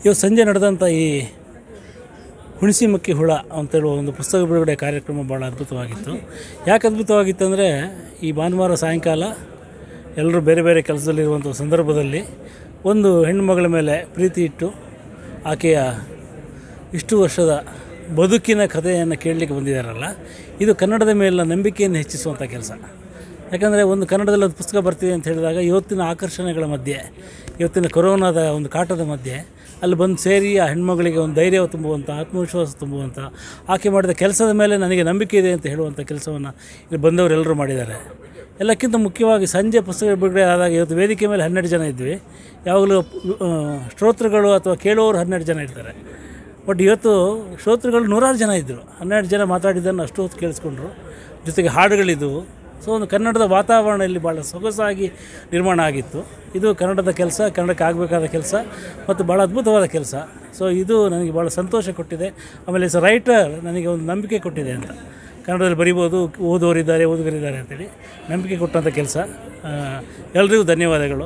ಇವತ್ತು ಸಂಜೆ ನಡೆದಂಥ ಈ ಹುಣಸಿ ಮಕ್ಕಿ ಹುಳ ಅಂತೇಳುವ ಒಂದು ಪುಸ್ತಕ ಬಿಡುಗಡೆ ಕಾರ್ಯಕ್ರಮ ಭಾಳ ಅದ್ಭುತವಾಗಿತ್ತು ಯಾಕೆ ಅದ್ಭುತವಾಗಿತ್ತು ಅಂದರೆ ಈ ಭಾನುವಾರ ಸಾಯಂಕಾಲ ಎಲ್ಲರೂ ಬೇರೆ ಬೇರೆ ಕೆಲಸದಲ್ಲಿರುವಂಥ ಸಂದರ್ಭದಲ್ಲಿ ಒಂದು ಹೆಣ್ಣುಮಗಳ ಮೇಲೆ ಪ್ರೀತಿ ಇಟ್ಟು ಆಕೆಯ ಇಷ್ಟು ವರ್ಷದ ಬದುಕಿನ ಕಥೆಯನ್ನು ಕೇಳಲಿಕ್ಕೆ ಬಂದಿದ್ದಾರಲ್ಲ ಇದು ಕನ್ನಡದ ಮೇಲಿನ ನಂಬಿಕೆಯನ್ನು ಹೆಚ್ಚಿಸುವಂಥ ಕೆಲಸ ಯಾಕಂದರೆ ಒಂದು ಕನ್ನಡದಲ್ಲಿ ಒಂದು ಪುಸ್ತಕ ಬರ್ತಿದೆ ಅಂತ ಹೇಳಿದಾಗ ಇವತ್ತಿನ ಆಕರ್ಷಣೆಗಳ ಮಧ್ಯೆ ಇವತ್ತಿನ ಕೊರೋನಾದ ಒಂದು ಕಾಟದ ಮಧ್ಯೆ ಅಲ್ಲಿ ಬಂದು ಸೇರಿ ಆ ಹೆಣ್ಮಗಳಿಗೆ ಒಂದು ಧೈರ್ಯ ತುಂಬುವಂಥ ಆತ್ಮವಿಶ್ವಾಸ ತುಂಬುವಂಥ ಆಕೆ ಮಾಡಿದ ಕೆಲಸದ ಮೇಲೆ ನನಗೆ ನಂಬಿಕೆ ಇದೆ ಅಂತ ಹೇಳುವಂಥ ಕೆಲಸವನ್ನು ಇಲ್ಲಿ ಬಂದವರೆಲ್ಲರೂ ಮಾಡಿದ್ದಾರೆ ಎಲ್ಲಕ್ಕಿಂತ ಮುಖ್ಯವಾಗಿ ಸಂಜೆ ಪುಸ್ತಕ ಬಿಡುಗಡೆ ಆದಾಗ ಇವತ್ತು ವೇದಿಕೆ ಮೇಲೆ ಹನ್ನೆರಡು ಜನ ಇದ್ವಿ ಯಾವಾಗಲೂ ಆ, ಶ್ರೋತೃಗಳು ಅಥವಾ ಕೇಳುವವರು ಹನ್ನೆರಡು ಜನ ಇರ್ತಾರೆ ಬಟ್ ಇವತ್ತು ಶ್ರೋತೃಗಳು ನೂರಾರು ಜನ ಇದ್ದರು ಹನ್ನೆರಡು ಜನ ಮಾತಾಡಿದ್ದನ್ನು ಅಷ್ಟು ಹೊತ್ತು ಕೇಳಿಸ್ಕೊಂಡ್ರು ಜೊತೆಗೆ ಹಾಡುಗಳಿದ್ದವು ಸೊ ಒಂದು ಕನ್ನಡದ ವಾತಾವರಣ ಇಲ್ಲಿ ಭಾಳ ಸೊಗಸಾಗಿ ನಿರ್ಮಾಣ ಆಗಿತ್ತು ಇದು ಕನ್ನಡದ ಕೆಲಸ ಕನ್ನಡಕ್ಕೆ ಆಗಬೇಕಾದ ಕೆಲಸ ಮತ್ತು ಭಾಳ ಅದ್ಭುತವಾದ ಕೆಲಸ ಸೊ ಇದು ನನಗೆ ಭಾಳ ಸಂತೋಷ ಕೊಟ್ಟಿದೆ ಆಮೇಲೆ ಎಸ್ ರೈಟರ್ ನನಗೆ ಒಂದು ನಂಬಿಕೆ ಕೊಟ್ಟಿದೆ ಅಂತ ಕನ್ನಡದಲ್ಲಿ ಬರಿಬೋದು ಓದೋರಿದ್ದಾರೆ ಓದುಗರಿದ್ದಾರೆ ಅಂತೇಳಿ ನಂಬಿಕೆ ಕೊಟ್ಟಂಥ ಕೆಲಸ ಎಲ್ರಿಗೂ ಧನ್ಯವಾದಗಳು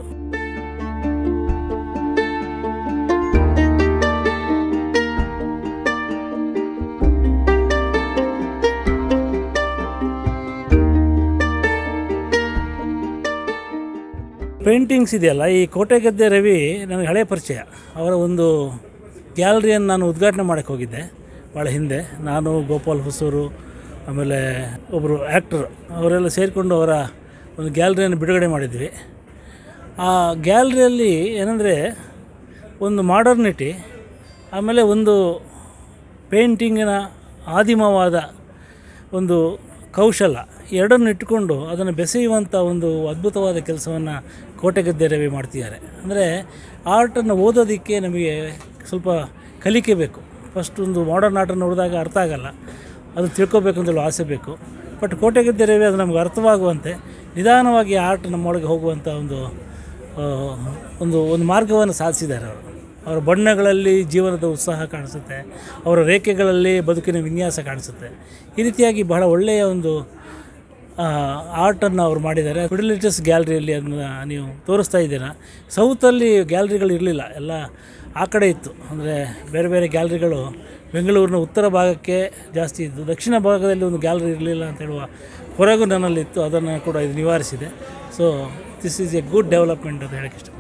ಪೇಂಟಿಂಗ್ಸ್ ಇದೆಯಲ್ಲ ಈ ಕೋಟೆಗದ್ದೆ ರವಿ ನನಗೆ ಹಳೆಯ ಪರಿಚಯ ಅವರ ಒಂದು ಗ್ಯಾಲರಿಯನ್ನು ನಾನು ಉದ್ಘಾಟನೆ ಮಾಡೋಕ್ಕೆ ಹೋಗಿದ್ದೆ ಭಾಳ ಹಿಂದೆ ನಾನು ಗೋಪಾಲ್ ಹೊಸೂರು ಆಮೇಲೆ ಒಬ್ಬರು ಆ್ಯಕ್ಟರ್ ಅವರೆಲ್ಲ ಸೇರಿಕೊಂಡು ಅವರ ಒಂದು ಗ್ಯಾಲರಿಯನ್ನು ಬಿಡುಗಡೆ ಮಾಡಿದ್ವಿ ಆ ಗ್ಯಾಲರಿಯಲ್ಲಿ ಏನಂದರೆ ಒಂದು ಮಾಡರ್ನಿಟಿ ಆಮೇಲೆ ಒಂದು ಪೇಂಟಿಂಗಿನ ಆದಿಮವಾದ ಒಂದು ಕೌಶಲ ಎರಡನ್ನು ಇಟ್ಟುಕೊಂಡು ಅದನ್ನು ಬೆಸೆಯುವಂಥ ಒಂದು ಅದ್ಭುತವಾದ ಕೆಲಸವನ್ನು ಕೋಟೆಗದ್ದೆ ರವಿ ಮಾಡ್ತಿದ್ದಾರೆ ಅಂದರೆ ಆರ್ಟನ್ನು ಓದೋದಕ್ಕೆ ನಮಗೆ ಸ್ವಲ್ಪ ಕಲಿಕೆ ಬೇಕು ಫಸ್ಟ್ ಒಂದು ಮಾಡರ್ನ್ ಆರ್ಟನ್ನು ನೋಡಿದಾಗ ಅರ್ಥ ಆಗಲ್ಲ ಅದು ತಿಳ್ಕೊಬೇಕು ಅಂತೇಳಿ ಆಸೆ ಬೇಕು ಬಟ್ ಕೋಟೆಗದ್ದೆ ರವಿ ಅದು ನಮ್ಗೆ ಅರ್ಥವಾಗುವಂತೆ ನಿಧಾನವಾಗಿ ಆರ್ಟ್ ನಮ್ಮೊಳಗೆ ಹೋಗುವಂಥ ಒಂದು ಆ, ಒಂದು ಒಂದು ಮಾರ್ಗವನ್ನು ಸಾಧಿಸಿದ್ದಾರೆ ಅವರು ಅವರ ಬಣ್ಣಗಳಲ್ಲಿ ಜೀವನದ ಉತ್ಸಾಹ ಕಾಣಿಸುತ್ತೆ ಅವರ ರೇಖೆಗಳಲ್ಲಿ ಬದುಕಿನ ವಿನ್ಯಾಸ ಕಾಣಿಸುತ್ತೆ ಈ ರೀತಿಯಾಗಿ ಬಹಳ ಒಳ್ಳೆಯ ಒಂದು ಆರ್ಟನ್ನು ಅವ್ರು ಮಾಡಿದ್ದಾರೆ ಫಿಡಿಲಿಟಸ್ ಗ್ಯಾಲರಿಯಲ್ಲಿ ಅದನ್ನ ನೀವು ತೋರಿಸ್ತಾ ಇದ್ದೀರಾ ಸೌತಲ್ಲಿ ಗ್ಯಾಲರಿಗಳು ಇರಲಿಲ್ಲ ಎಲ್ಲ ಆ ಕಡೆ ಇತ್ತು ಅಂದರೆ ಬೇರೆ ಬೇರೆ ಗ್ಯಾಲರಿಗಳು ಬೆಂಗಳೂರಿನ ಉತ್ತರ ಭಾಗಕ್ಕೆ ಜಾಸ್ತಿ ಇದ್ದು ದಕ್ಷಿಣ ಭಾಗದಲ್ಲಿ ಒಂದು ಗ್ಯಾಲರಿ ಇರಲಿಲ್ಲ ಅಂತ ಹೇಳುವ ಹೊರಗು ನನ್ನಲ್ಲಿತ್ತು ಅದನ್ನು ಕೂಡ ಇದು ನಿವಾರಿಸಿದೆ so this is a good development ಅಂತ ಹೇಳಕ್ಕೆ ಇಷ್ಟಪಡ್ತೀನಿ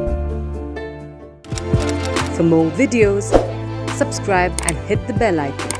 For more videos, subscribe and hit the bell icon.